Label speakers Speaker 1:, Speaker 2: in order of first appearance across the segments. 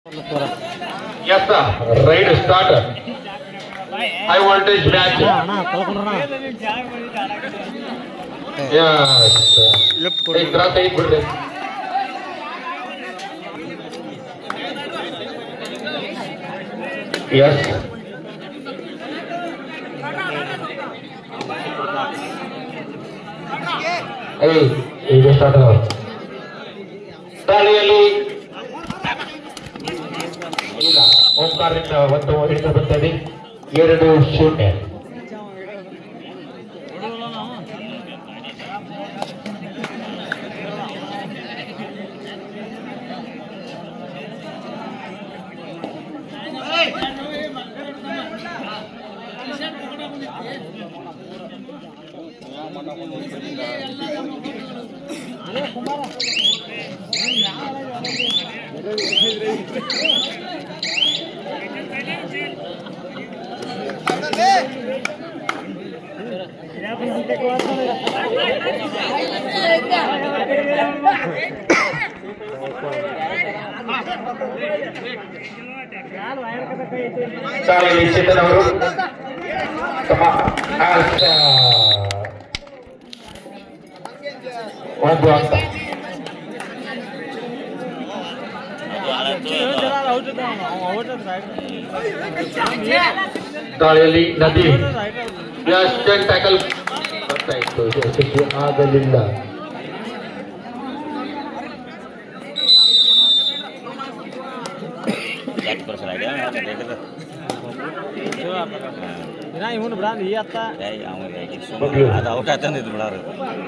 Speaker 1: Yes, sir. Right starter. High voltage match. Yes. Hey, cross ಐತ್ ಬಿಡ್ರಿ. Yes. Hey, ಈಗ start ತಾಳಿಯಲ್ಲಿ ಇಲ್ಲ ಓಂಕಾರದಿಂದ ಒಂದು ಹಿಡಿದು ಬಂದದೆ ಎರಡು ಶೂನ್ಯ ತಾಳಿಯಲ್ಲಿ ಚೇತನ್ ಅವರು ತಮ್ಮ ಆಶ ಒಂದು ಅಂತ ದಾಳಿಯಲ್ಲಿ ನದಿ ಅಷ್ಟನ್ ಟ್ಯಾಕಲ್ ಬರ್ತಾ ಇತ್ತು ಯಶಸ್ವಿ ಆಗಲಿಲ್ಲ
Speaker 2: ಯಾಕೆ ಬರ್ಸಲಾಗ್ಯ
Speaker 3: ಇವನು ಬಿಡಂದ ಈ ಅತ್ತ
Speaker 2: ಅದು ಅವಕಾಶ ತಂದಿದ್ದು ಬಿಡಾರು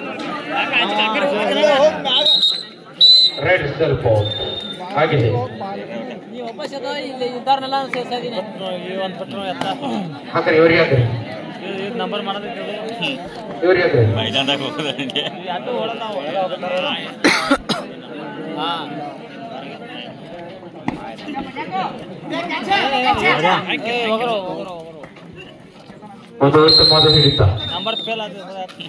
Speaker 1: ರೆಡ್ ಸೆಲ್ ಫೋನ್ ಆಗಿದೆ
Speaker 4: ನೀವು ವಾಪಸ್ ಅದ ಇಲ್ಲಿ ಇದ್ದಾರನೆಲ್ಲ ಸೇರ್ಸಾ ಇದೀನಿ
Speaker 3: ಈ ಒಂದು ಪಟ್ರು ಎತ್ತ
Speaker 1: ಹಾಕ್ರಿ ಇವ್ರಿಗೆ ಹಾಕ್ರಿ
Speaker 3: ಇದು ನಂಬರ್ ಮಾಡೋದಕ್ಕೆ
Speaker 1: ಇವ್ರಿಗೆ ಹಾಕ್ರಿ
Speaker 2: ಮೈದಾನದಾಗ ಹೋಗೋದಂಗೆ
Speaker 3: ಯಾಕೆ ಓಡಲ್ಲ ಒಳಗೆ ಹೋಗ್ತಾರೆ ಹೋಗ್ರು ಹೋಗ್ರು
Speaker 1: ಒಂದು ಉತ್ತಮವಾದ ಹಿಡಿತ
Speaker 3: ನಂಬರ್ ಫೇಲ್ ಆದ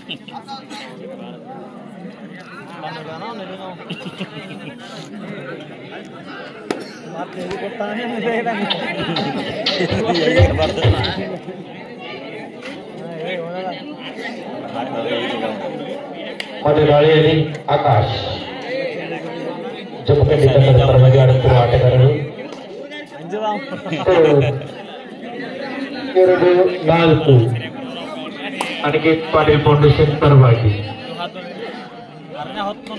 Speaker 3: ಮತ್ತೆ ಇದು ಕೊಡ್ತಾನೆ
Speaker 1: ಮತ್ತು ದಾಳಿಯಲ್ಲಿ ಆಕಾಶ್ ಜಮ್ಮಖಂಡಿ ತಂಡದ ಪರವಾಗಿ ಆಡುತ್ತಿರುವ ಆಟಗಾರರು ಎರಡು ನಾಲ್ಕು ಅನಿಕೇತ್ ಪಾಟೀಲ್ ಫೌಂಡೇಶನ್ ಪರವಾಗಿ
Speaker 3: ಅರನೇ ಹೊತ್ತು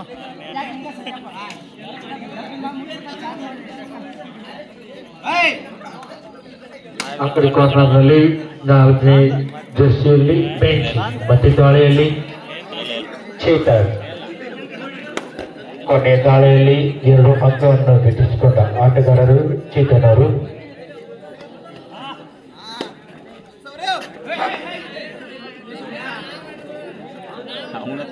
Speaker 1: ಆ ಕಡೆ ಕಾರ್ನರ್ನಲ್ಲಿ ನಾಲ್ಕನೇ ಜರ್ಸಿಯಲ್ಲಿ ಬೆಂಚ್ ಮತ್ತೆ ದಾಳಿಯಲ್ಲಿ ಚೇತನ್ ಕೊನೆಯ ದಾಳಿಯಲ್ಲಿ ಎರಡು ಅಂಕವನ್ನು ಗಿಟ್ಟಿಸಿಕೊಂಡ ಆಟಗಾರರು ಚೇತನ್ ಅವರು
Speaker 2: ಅವನ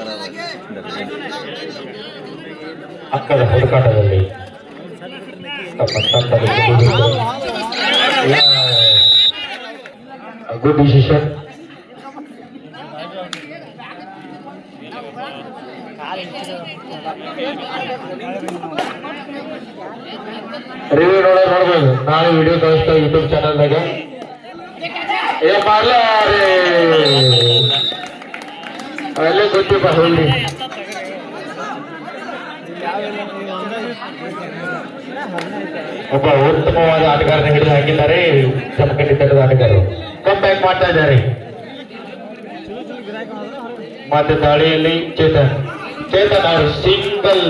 Speaker 1: ಅಂಕದ ಹುಡುಕಾಟದಲ್ಲಿ ತಮ್ಮ ತಂಡದ ಗುಡ್ ಡಿಸಿಷನ್ ರಿವ್ಯೂ ನೋಡ ನೋಡ್ಬೋದು ನಾಳೆ ವಿಡಿಯೋ ಕಳಿಸ್ತಾ ಯೂಟ್ಯೂಬ್ ಚಾನಲ್ದಾಗ ಏ ಮಾಡ್ಲ ರೀ ಅಲ್ಲೇ ಗೊತ್ತಿಪ್ಪ ಹೇಳಿ ಒಬ್ಬ ಉತ್ತಮವಾದ ಆಟಗಾರನ ಹಿಡಿದು ಹಾಕಿದ್ದಾರೆ ಜಮಖಂಡಿ ತಂಡದ ಆಟಗಾರರು ಕಮ್ ಬ್ಯಾಕ್ ಮಾಡ್ತಾ ಇದ್ದಾರೆ ಮತ್ತೆ ದಾಳಿಯಲ್ಲಿ ಚೇತನ್ ಚೇತನ್ ಅವರು ಸಿಂಗಲ್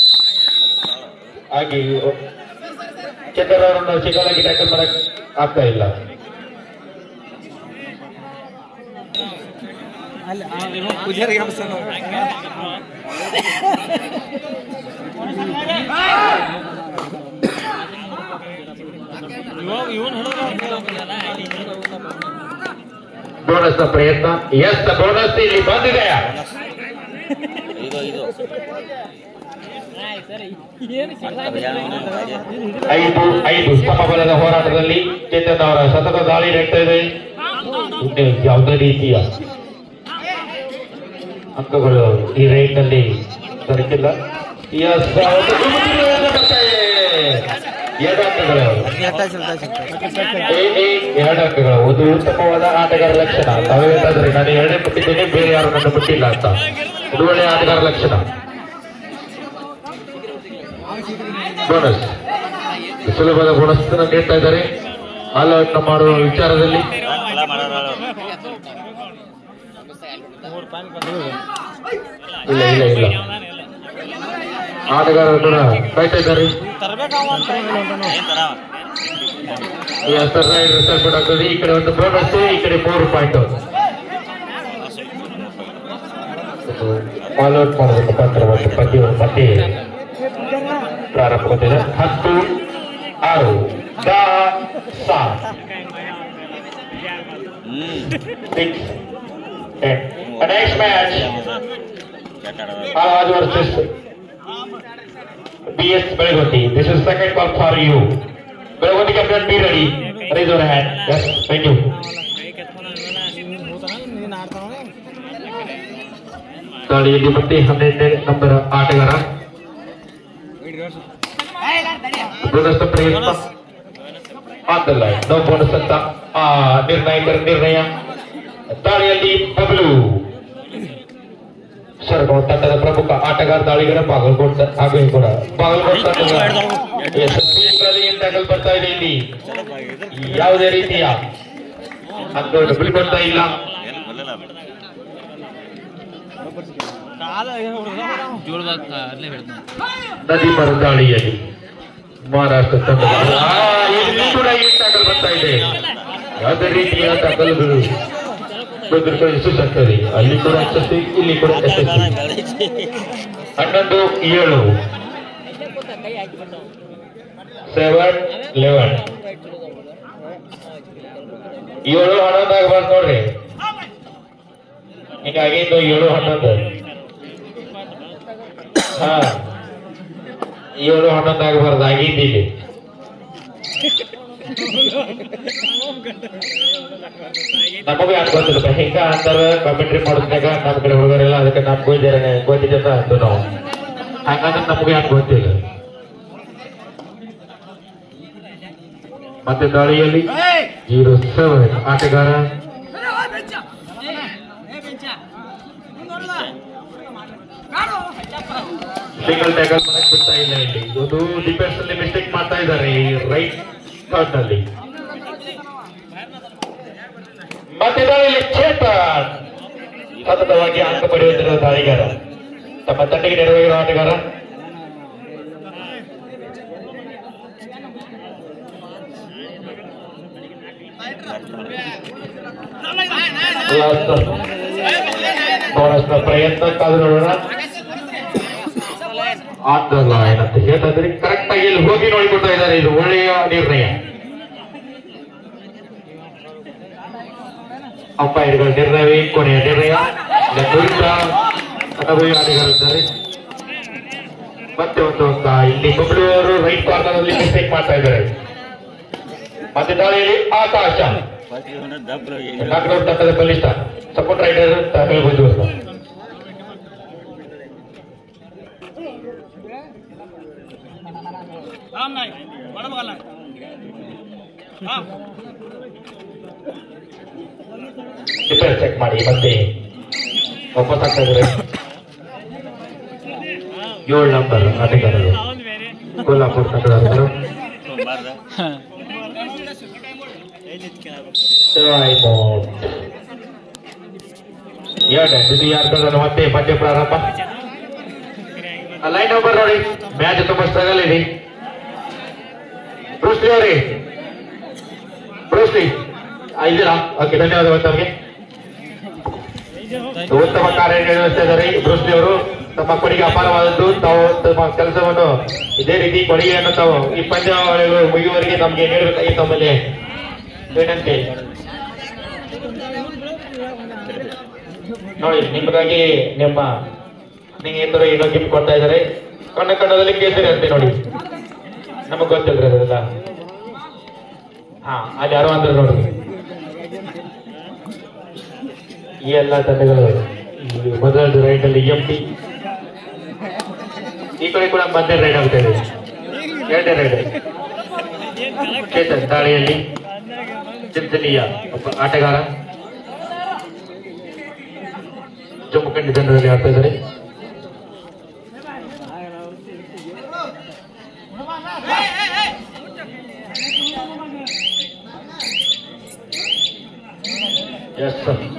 Speaker 1: ಆಗಿ ಚೇತನ್ ಅವರನ್ನು ಸಿಂಗಲ್ ಆಗಿ ಟ್ಯಾಕಲ್ ಮಾಡಕ್ ಆಗ್ತಾ ಇಲ್ಲ
Speaker 3: ಪೂಜಾರಿಗೆ ಹಬ್ಸನ ಇವನ್
Speaker 1: ಬೋನಸ್ ನ ಪ್ರಯತ್ನ ಎಸ್ ಬೋನಸ್ ಇಲ್ಲಿ ಬಂದಿದೆ
Speaker 2: ಇದು ಇದು
Speaker 4: ಸರಿ ಏನು
Speaker 1: ಐದು ಐದು ಸಮಬಲದ ಹೋರಾಟದಲ್ಲಿ ಚೇತನ್ ಅವರ ಸತತ ದಾಳಿ ನಡೀತಾ ಇದೆ ಇನ್ನು ಯಾವುದೇ ರೀತಿಯ ಅಂಕಗಳು ಈ ರೈಡ್ನಲ್ಲಿ ದೊರಕಿಲ್ಲ ಎಸ್ ಒಂದು ಗುರುತಿನ ಬರ್ತಾ ಇದೆ. ಎರಡು ಅಂಕಗಳು ಏ, ಏ, ಎರಡು ಅಂಕಗಳು ಒಂದು ಉತ್ತಮವಾದ ಆಟಗಾರ ಲಕ್ಷಣ ತಾವೇ ಹೇಳ್ತಾದ್ರೆ ನಾನು ಎರಡೇ ಬಿಟ್ಟಿದ್ದೇನೆ ಬೇರೆ ಯಾರು ನನ್ನ ಬಿಟ್ಟಿಲ್ಲ ಅಂತ ಇದು ಒಳ್ಳೆಯ ಆಟಗಾರ ಲಕ್ಷಣ ಬೋನಸ್ ಸುಲಭದ ಬೋನಸ್ ನೀಡ್ತಾ ಇದ್ದಾರೆ ಆಲ್ ಔಟ್ ಮಾಡುವ ವಿಚಾರದಲ್ಲಿ
Speaker 2: ಎಲ್ಲ ಮಾಡೋರು
Speaker 3: ಮೂರು ಪಾಯಿಂಟ್ ಬಂದು
Speaker 1: ಇಲ್ಲ ಇಲ್ಲ ಇಲ್ಲ ಆಟಗಾರರು ಕೂಡ ಕಾಯ್ತಾ ಇದ್ದಾರೆ
Speaker 3: ತರಬೇಕಾವ ಅಂತ
Speaker 2: ಏನ್ ತರ
Speaker 1: ಈ ಹಸ್ತರ ರಿಸಲ್ಟ್ ಆಗ್ತದೆ ಈ ಕಡೆ ಒಂದು ಬೋನಸ್ ಈ ಕಡೆ ಮೂರು ಪಾಯಿಂಟ್ ಆಲ್ ಔಟ್ ಮಾಡೋದ್ರ ಮುಖಾಂತರ ಒಂದು ಪಂದ್ಯ ಮತ್ತೆ ಪ್ರಾರಂಭಗೊಂಡಿದೆ ಹತ್ತು ಆರು ದಾಹ ಸಾತ್
Speaker 2: ಹ್ಮ್
Speaker 1: ಸಿಕ್ಸ್ ನೆಕ್ಸ್ಟ್ ಮ್ಯಾಚ್
Speaker 2: ಕೆಟ್ಟ ಆಡೋದು.
Speaker 1: Alaj versus BS Belgonti. This is second call for you. Belgonti captain, be ready. Raise your hand. Yes, thank you.
Speaker 3: ನೀನು ಆಡ್ತಾವ
Speaker 1: ದಾಳಿಯಲ್ಲಿ ಮತ್ತೆ ಹನ್ನೆರಡನೇ ನಂಬರ್ ಆಟಗಾರ ಬೋನಸ್ ಪ್ರಯತ್ನ on the line no bonus ಅಂತ ಆ ನಿರ್ಣಾಯಕರ ನಿರ್ಣಯ ದಾಳಿಯಲ್ಲಿ ಬಬ್ಲು ಸರ್ಗೋ ತಂಡದ ಪ್ರಮುಖ ಆಟಗಾರ ದಾಳಿಗರ ಬಾಗಲಕೋಟ್ ಹಾಗೂ ಕೂಡ ಬಾಗಲಕೋಟ್ ತಂಡದ ಯಶಸ್ವಿ ಪ್ರದೇಶ ಟ್ಯಾಕಲ್ ಬರ್ತಾ ಇದೆ ಇಲ್ಲಿ ಯಾವುದೇ ರೀತಿಯ ಅಂಕವನ್ನು ಬಿಳ್ಕೊಳ್ತಾ ಇಲ್ಲ
Speaker 2: ಏನು ಬರಲಿಲ್ಲ
Speaker 3: ಕಾಲ
Speaker 4: ಜೋಳದಾಗ ಅಲ್ಲೇ ಹಿಡ್ದು
Speaker 1: ನದಿ ಮರ ದಾಳಿಯಲ್ಲಿ ಮಹಾರಾಷ್ಟ್ರ ತಂಡದ ಆ, ಇಲ್ಲಿ ಕೂಡ ಈ ಟ್ಯಾಕಲ್ ಬರ್ತಾ ಇದೆ ಯಾವುದೇ ರೀತಿಯ ಟ್ಯಾಕಲ್ಗಳು ಬದುಕು ಯಶಸ್ಸಾಗ್ತದೆ ಅಲ್ಲಿ ಕೂಡ ಯಶಸ್ವಿ ಇಲ್ಲಿ ಕೂಡ ಯಶಸ್ವಿ ಹನ್ನೊಂದು ಏಳು
Speaker 4: ಕೈ ಹಾಕಿಬಿಟ್ಟು
Speaker 1: ಸೆವೆನ್ ಲೆವೆನ್ ಏಳು ಹನ್ನೊಂದು ಆಗಬಾರ್ದು ನೋಡ್ರಿ ಹೀಗಾಗಿ ಇದು ಏಳು ಹನ್ನೊಂದು ಹಾ ಏಳು ಹನ್ನೊಂದು ಆಗಬಾರ್ದು ಆಗಿದ್ದು ಇಲ್ಲಿ ನಮಗೂ ಯಾಕೆ ಗೊತ್ತಿಲ್ಲ ಹಿಂಗ ಅಂತಾರ ಕಾಮೆಂಟ್ರಿ ಮಾಡೋದ್ನಾಗ ನಮ್ಮ ಕಡೆ ಹುಡುಗರೆಲ್ಲ ಅದಕ್ಕೆ ನಮ್ಗೂ ಜರ ಗೊತ್ತಿದೆ ಅಂತ ಅಂದು ನಾವು ಹಂಗಂದ್ರೆ ನಮಗೂ ಯಾಕೆ ಗೊತ್ತಿಲ್ಲ ಮತ್ತೆ ದಾಳಿಯಲ್ಲಿ ಜೀರೋ ಸೆವೆನ್ ಆಟಗಾರ ಸಿಂಗಲ್ ಟ್ಯಾಕಲ್ ಮಾಡಕ್ ಬಿಡ್ತಾ ಇಲ್ಲ ಇಲ್ಲಿ ಒಂದು ಡಿಫೆನ್ಸ್ ಅಲ್ಲಿ ಮಿಸ್ಟೇಕ್ ಮಾಡ್ತಾ ಇದ್ದಾರೆ ಈ ರೈಟ್ ಥರ್ಡ್ ನಲ್ಲಿ ಮತ್ತೆ ದಾಳಿಯಲ್ಲಿ ಚೇತನ್ ಸತತವಾಗಿ ಅಂಕ ಪಡೆಯುತ್ತಿರುವ ದಾಳಿಗಾರ ತಮ್ಮ ತಂಡಕ್ಕೆ ನೆರವೇರಿರುವ ಆಟಗಾರ ಬೋನಸ್ನ ಪ್ರಯತ್ನ ಕಾದು ನೋಡೋಣ ಆನ್ ದ ಲೈನ್ ಅಂತ ಹೇಳ್ತಾ ಇದ್ದಾರೆ ಕರೆಕ್ಟ್ ಆಗಿ ಇಲ್ಲಿ ಹೋಗಿ ನೋಡಿಕೊಳ್ತಾ ಇದ್ದಾರೆ ಇದು ಒಳ್ಳೆಯ ನಿರ್ಣಯ ಅಂಪೈರ್ಗಳ ನಿರ್ಣಯವೇ ಕೊನೆಯ ನಿರ್ಣಯ ಇದರ ವಿರುದ್ಧ ಅನುಭವಿ ಆಟಗಾರರಿದ್ದಾರೆ ಮತ್ತೆ ಒಂದು ಅಂಕ ಇಲ್ಲಿ ಬಬ್ಲೂರು ರೈಟ್ ಕಾರ್ನರ್ ಅಲ್ಲಿ ಮಿಸ್ಟೇಕ್ ಮಾಡ್ತಾ ಇದ್ದಾರೆ ಮತ್ತೆ ದಾಳಿಯಲ್ಲಿ ಆಕಾಶ
Speaker 2: ಡಬ್ಲು
Speaker 1: ನಾಲ್ಕನೂರು ತಂಡದ ಬಲಿಷ್ಠ ಸಪೋರ್ಟ್ ರೈಡರ್ ಅಂತ ಹೇಳ್ಬೋದು ಅಂತ ಡಿಫೆನ್ಸ್ ಚೆಕ್ ಮಾಡಿ ಮತ್ತೆ ವಾಪಸ್ ಆಗ್ತಾ ಇದ್ದಾರೆ ಏಳು ನಂಬರ್ ಆಟಗಾರರು ಕೊಲ್ಲಾಪುರ ತಂಡದವರು
Speaker 2: ಬಾರ್ದ
Speaker 1: ಟೈಮ್ ಔಟ್ ಎರಡು ಇದು ಯಾರು ಮತ್ತೆ ಪಂದ್ಯ ಪ್ರಾರಂಭ ಲೈನ್ ನಂಬರ್ ನೋಡಿ ಮ್ಯಾಚ್ ತುಂಬಾ ಸ್ಟ್ರಗಲ್ ಇದೆ ಬ್ರೂಸ್ಲಿ ಅವರೇ ಬ್ರೂಸ್ಲಿ ಆ, ಇದ್ದೀರಾ ಓಕೆ ಧನ್ಯವಾದಗಳು ತಮಗೆ ಉತ್ತಮ ಕಾರ್ಯನಿರ್ವಹಿಸ್ತಾ ಇದ್ದಾರೆ ಬ್ರೂಸ್ಲಿ ಅವರು ತಮ್ಮ ಕೊಡುಗೆ ಅಪಾರವಾದದ್ದು ತಾವು ತಮ್ಮ ಕೆಲಸವನ್ನು ಇದೇ ರೀತಿ ಕೊಡುಗೆಯನ್ನು ತಾವು ಈ ಪಂದ್ಯಾವಳಿಗಳು ಮುಗಿಯುವವರೆಗೆ ನಮಗೆ ನೀಡಬೇಕಾಗಿ ತಮ್ಮಲ್ಲಿ ವಿನಂತಿ ನೋಡಿ ನಿಮಗಾಗಿ ನಿಮ್ಮ ಸ್ನೇಹಿತರು ಏನೋ ಗಿಫ್ಟ್ ಕೊಡ್ತಾ ಇದ್ದಾರೆ ಕಣ್ಣ ಕಣ್ಣದಲ್ಲಿ ಕೇಸರಿ ಅಂತೆ ನೋಡಿ ನಮಗ್ ಗೊತ್ತಿಲ್ರಿ ಅದೆಲ್ಲ ಹಾ ಅಲ್ಲಿ ಯಾರೋ ಅಂದ್ರೆ ನೋಡಿ ಈ ಎಲ್ಲ ತಂಡಗಳು ಈ ಮೊದಲದು ರೈಡ್ ಅಲ್ಲಿ ಎಂ ಟಿ ಈ ಕಡೆ ಕೂಡ ಮಧ್ಯ ರೈಡ್ ಆಗ್ತಾ ಇದೆ ಎರಡನೇ ರೈಡ್ ಚೇತನ್ ದಾಳಿಯಲ್ಲಿ ಚಿಂತನೀಯ ಒಬ್ಬ ಆಟಗಾರ ಜಮ್ಮುಖಂಡಿ ತಂಡದಲ್ಲಿ ಆಡ್ತಾ ಇದ್ದಾರೆ ಎಸ್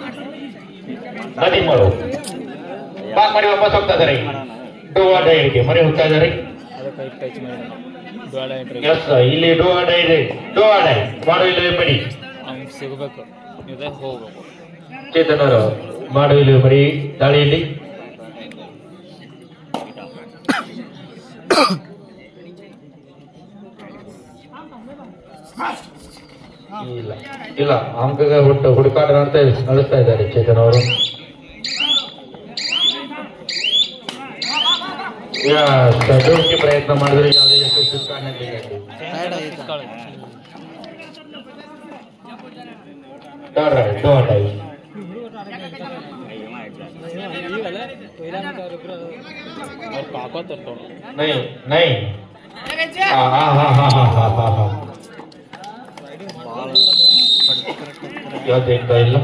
Speaker 1: ನದಿ ಮಾಡು ಬಾಕ್ ಮಾಡಿ ವಾಪಸ್ ಹೋಗ್ತಾ ಇದ್ದಾರೆ ಡೋವಾ ಡೈರಿಗೆ ಮನೆ ಹೋಗ್ತಾ ಇದ್ದಾರೆ
Speaker 3: ಅದಕ್ಕೆ ಟಚ್ ಮಾಡಿ ಬೇಡ ಎಂಟ್ರಿ
Speaker 1: ಎಸ್ ಇಲ್ಲಿ ಡೋವಾ ಡೈ ಇದೆ ಡೋವಾ ಡೈ ಮಾಡು ಇಲ್ಲಿ ಬಡಿ
Speaker 3: ಅವ್ನಿಗೆ ಸಿಗಬೇಕು ಇದೆ ಹೋಗ್ಬೇಕು
Speaker 1: ಚೇತನ್ ಅವರು ಮಾಡು ಇಲ್ಲಿ ಬಡಿ ದಾಳಿಯಲ್ಲಿ ಇಲ್ಲ ಇಲ್ಲ ಅಂಕಗ ಹುಟ್ಟು ಹುಡುಕಾಟ ಅಂತ ನಡೆಸ್ತಾ ಇದ್ದಾರೆ ಚೇತನ್ ಅವರು ಡೋರ್ಗೆ ಪ್ರಯತ್ನ ಮಾಡಿದ್ರೆ ಯಾವುದೇ ಯಶಸ್ಸು ಕಾಣಲಿಲ್ಲ ಡೋರ್ ರೈಟ್, ಡೋರ್ ರೈಟ್.
Speaker 3: ಅವ್ರು ಕಾಕೋತಿರ್ತಾವ
Speaker 1: नहीं नहीं हाँ हाँ हाँ हाँ हाँ हाँ हाँ हाँ ಯಾವ ದೇಗ್ತಾ ಇಲ್ಲ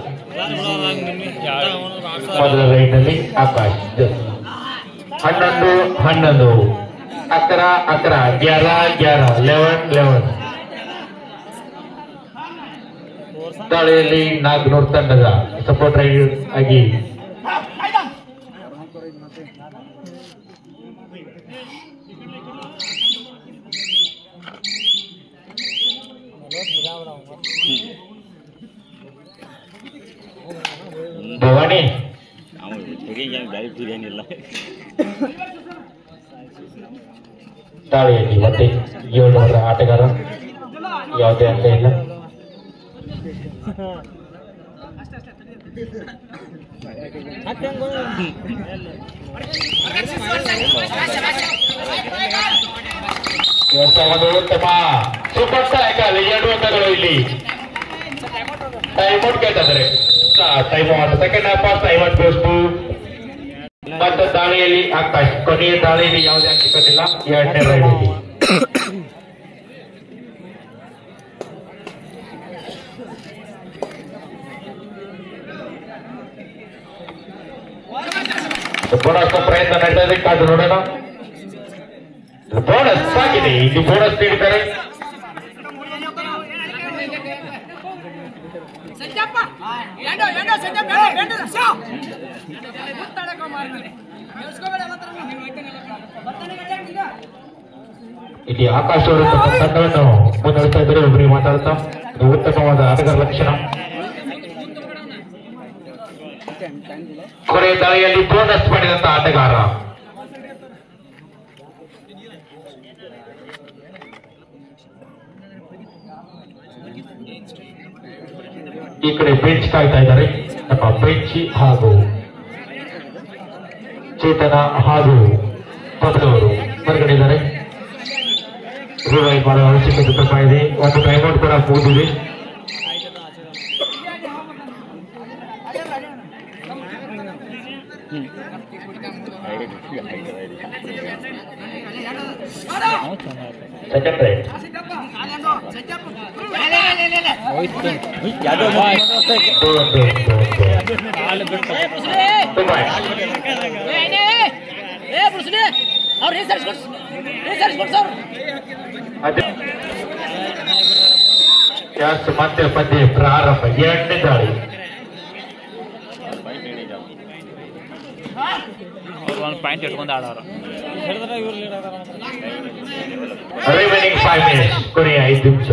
Speaker 1: ಮೊದಲ ರೈಡ್ನಲ್ಲಿ ಆಕಾಶ್ ಹನ್ನೊಂದು ಹನ್ನೊಂದು ಅಕರ ಅಕರ ಗ್ಯಾರ ಗ್ಯಾರ ಲೆವೆನ್ ಲೆವೆನ್ ದಾಳಿಯಲ್ಲಿ ನಾಗ್ನೂರ್ ತಂಡದ ಸಪೋರ್ಟ್ ರೈಡ್ ಆಗಿ ಭವಾನಿ
Speaker 2: ಅವನು ಬಿರಿಯಾನಿ ಗಾಳಿ ಬಿರಿಯಾನಿ ಇಲ್ಲ
Speaker 1: ದಾಳಿಯಲ್ಲಿ ಮತ್ತೆ ಏಳುನೂರ ಆಟಗಾರ ಯಾವುದೇ ಅಂಕ ಇಲ್ಲ ಇವತ್ತು ಒಂದು ಉತ್ತಮ ಸೂಪರ್ ಸ್ಟ್ರೈಕರ್ ಎರಡು ಅಂಕಗಳು ಇಲ್ಲಿ ಟೈಮ್ ಔಟ್ ಕೇಳ್ತಿದ್ದಾರೆ time out second half time out ಬೇಕು ಮತ್ತು ದಾಳಿಯಲ್ಲಿ ಆಕಾಶ್ ಕೊನೆಯ ದಾಳಿಯಲ್ಲಿ ಯಾವುದೇ ಅಂಕ ಕೊಟ್ಟಿಲ್ಲ ಎರಡನೇ ರೈಡಲ್ಲಿ ಬೋನಸ್ ಪ್ರಯತ್ನ ನಡೀತಾ ಇದೆ ಕಾದು ನೋಡೋಣ ಬೋನಸ್ ಸಾಗಿದೆ ಇಲ್ಲಿ ಬೋನಸ್ ನೀಡಿದ್ದಾರೆ
Speaker 5: ಸಂಜಪ್ಪ ಎಂಡೋ ಎಂಡೋ ಸಂಜಪ್ಪ ಎಂಡೋ ಶೋ ಮಾತಾಡಕ ಮಾಡ್ತಾರೆ ಕೇಳಿಸ್ಕೋಬೇಡ ಮಾತ್ರ ನೀವು ಬರ್ತಾನೆ ಈಗ
Speaker 1: ಇಲ್ಲಿ ಆಕಾಶ್ ಅವರು ತಮ್ಮ ತಂಡವನ್ನು ಮುನ್ನಡೆಸ್ತಾ ಇದ್ದಾರೆ ಒಬ್ಬರಿಗೆ ಮಾತಾಡ್ತಾ ಇದು ಉತ್ತಮವಾದ ಆಟಗಾರ ಲಕ್ಷಣ ಕೊನೆಯ ದಾಳಿಯಲ್ಲಿ ಬೋನಸ್ ಪಡೆದಂತ ಆಟಗಾರ ಈ ಕಡೆ ಬೆಂಚ್ ಕಾಯ್ತಾ ಇದ್ದಾರೆ ನಮ್ಮ ಬೆಂಚಿ ಹಾಗೂ ಚೇತನ ಹಾಗೂ ಬದಲವರು ಹೊರಗಡೆ ಇದ್ದಾರೆ ರಿವೈವ್ ಮಾಡುವ ಅವಶ್ಯಕತೆ ತುಂಬ ಇದೆ ಒಂದು ಟೈಮೌಟ್ ಕೂಡ ಮುಗಿದಿದೆ ಸೆಕೆಂಡ್ ರೈಟ್
Speaker 3: ಹೋಯ್ತು ಕಾಲು ಬಿಟ್ಟು
Speaker 1: ತುಂಬ
Speaker 4: ಏ ಬಿಡಿಸ್ಲಿ ಅವ್ರು ರಿಸರ್ಚ್ ರಿಸರ್ಚ್ ಕೊಡ್ಸವ್ರು
Speaker 1: ಅದೇ ಜಾಸ್ತ್ ಮತ್ತೆ ಪದ್ಯ ಪ್ರಾರಂಭ ಎರಡನೇ ದಾಳಿ
Speaker 3: ಅವ್ರು ಒಂದು ಪಾಯಿಂಟ್ ಇಟ್ಕೊಂಡು ಆಡೋರು ಹೇಳಿದ್ರೆ ಇವ್ರು ಲೀಡ್
Speaker 1: ರಿಮೈನಿಂಗ್ ಫೈವ್ ಮಿನಿಟ್ಸ್ ಕೊನೆಯ ಐದು ನಿಮಿಷ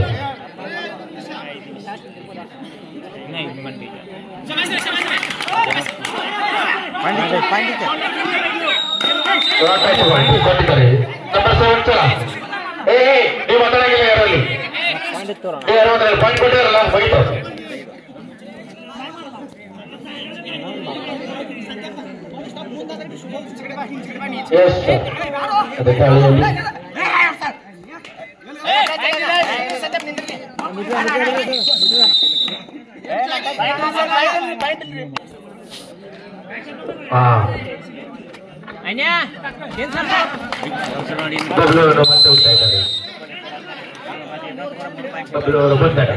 Speaker 3: ಇನ್ನೂ ಇನ್ನು ಮಂದಿ
Speaker 1: ರಾಕೇಶ್ ಮಾಡಿ ಕೊಟ್ಟಿದ್ದಾರೆ ನಂಬರ್ ಸೆವೆನ್ ಸಲ ಏ ಏ, ನೀವು ಮಾತಾಡಂಗಿಲ್ಲ ಯಾರಲ್ಲಿ ಏ, ಯಾರೋ ಒಂದ್ರಲ್ಲಿ ಪಾಯಿಂಟ್ ಕೊಟ್ಟಿರಲ್ಲ ಮುಗಿತು ಎಸ್ ಅದೇ ದಾಳಿಯಲ್ಲಿ ಹಾ
Speaker 4: ಅಣ್ಣ ಏನ್ ಸರ್
Speaker 1: ಬದಲವನ್ನು ಮತ್ತೆ ಹೋಗ್ತಾ ಇದ್ದಾರೆ ಬಬ್ಲು ಅವರು ಬಂದರೆ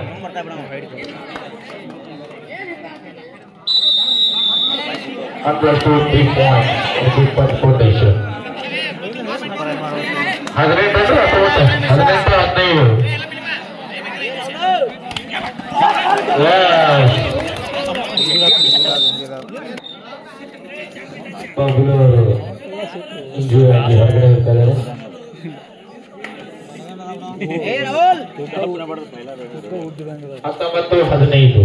Speaker 1: One plus two, three points. Three point quotation. ಹದಿನೆಂಟು ಅಂದ್ರೆ ಹತ್ತೊಂಬತ್ತು ಹದಿನೆಂಟು ಹದಿನೈದು Yes. ಬಬ್ಲು ಅವರು ಇಂಜುರಿ ಆಗಿ ಹೊರಗಡೆ ಇರ್ತಾರೆ ಹತ್ತೊಂಬತ್ತು ಹದಿನೈದು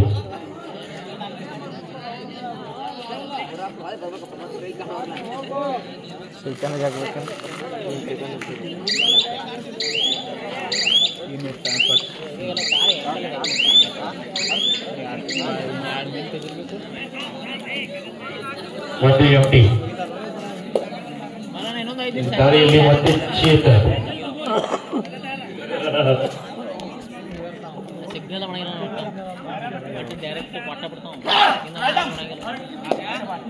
Speaker 1: ಒಂದು ಎಂಟಿ
Speaker 4: ಇನ್ನೊಂದು ಐದು ನಿಮಿಷ
Speaker 1: ದಾರಿಯಲ್ಲಿ ಮತ್ತೆ ಚೇತನ್
Speaker 4: ಸಿಗ್ನಲ್ ಮಾಡಂಗಿಲ್ಲ ಬಟ್ ಡೈರೆಕ್ಟ್ ಕೊಟ್ಟ ಬಿಡ್ತಾವ ಇನ್ನು ಮಾಡಂಗಿಲ್ಲ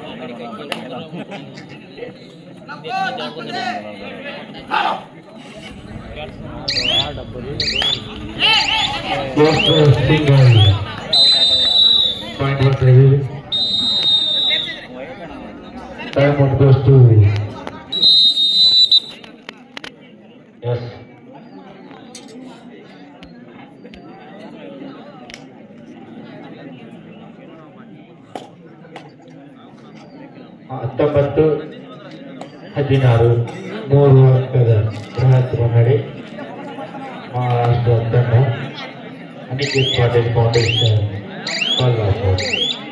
Speaker 1: Close to single. Point one review. Time out goes to. Yes. ಹತ್ತೊಂಬತ್ತು ಹದಿನಾರು ಮೂರು ಅಂಕದ ಬೃಹತ್ ಮುನ್ನಡೆ ಮಹಾರಾಷ್ಟ್ರ ತಂಡ ಅನಿಕೇತ್ ಪಾಟೀಲ್ ಫೌಂಡೇಶನ್ ಕೊಲ್ಲಾಪುರ್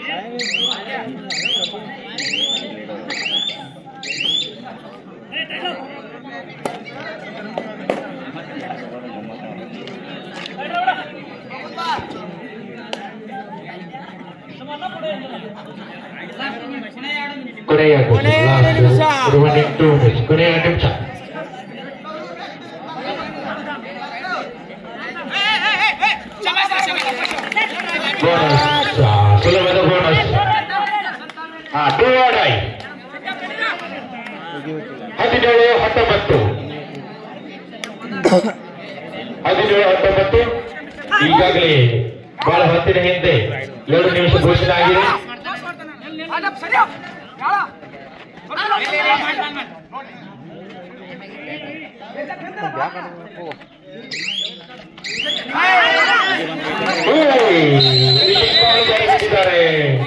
Speaker 1: ಕೊನೆಯ ರಿಮೈನಿಂಗ್ ಟೂ ಮಿನಿಟ್ಸ್ ಕೊನೆಯ ನಿಮಿಷ ಬೋನಸ್ ಸುಲಭದ ಬೋನಸ್ ಹಾ ಟೂ ಡೈ ಹದಿನೇಳು ಹತ್ತೊಂಬತ್ತು ಹದಿನೇಳು ಹತ್ತೊಂಬತ್ತು ಈಗಾಗಲೇ ಬಹಳ ಹೊತ್ತಿನ ಹಿಂದೆ ಎರಡು ನಿಮಿಷ ಘೋಷಣೆ ಆಗಿದೆ ಇದ್ದಾರೆ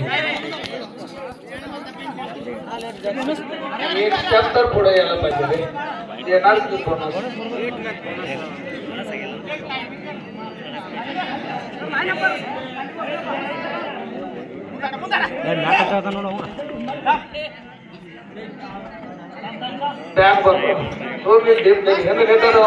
Speaker 1: ಎಷ್ಟಂತರ ಕೂಡ ಎಲ್ಲ ಬಂದಿದೆ ಏನಾದ್ರು ಟ್ಯಾಂಕ್ ಬಂದು ಹೋಗಿ ಡಿಪ್ ಹೆಂಗೆ ಗೆದ್ದಾರೋ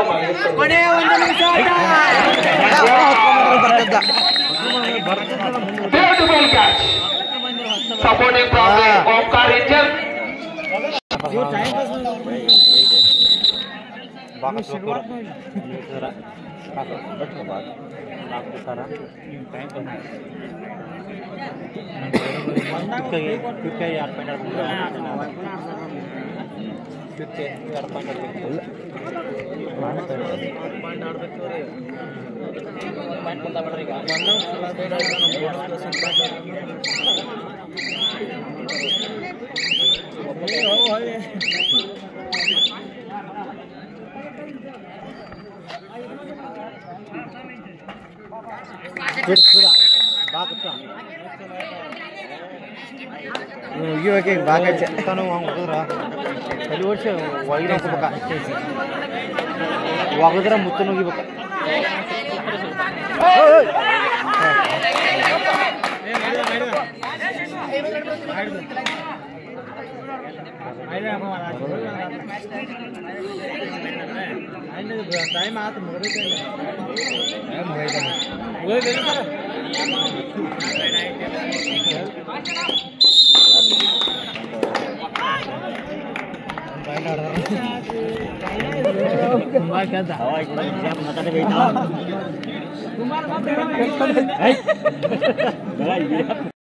Speaker 1: beautiful catch supporting problem Omkara ಇಂಜನ್
Speaker 6: ಮುಗಿಯೋಕೆ ಬಾಗ ಚೆತ್ತಾನು ಹಂಗೆ ಹೋದ್ರ ತಲೆ ವರ್ಷ ಒಳಗಿನ ಹಾಕೋಬೇಕ ಒಗದ್ರ ಮುತ್ತು ನುಗಿಬೇಕ ಟೈಮ್ ಆತು
Speaker 2: ಮಾತಾಡಬೇಕು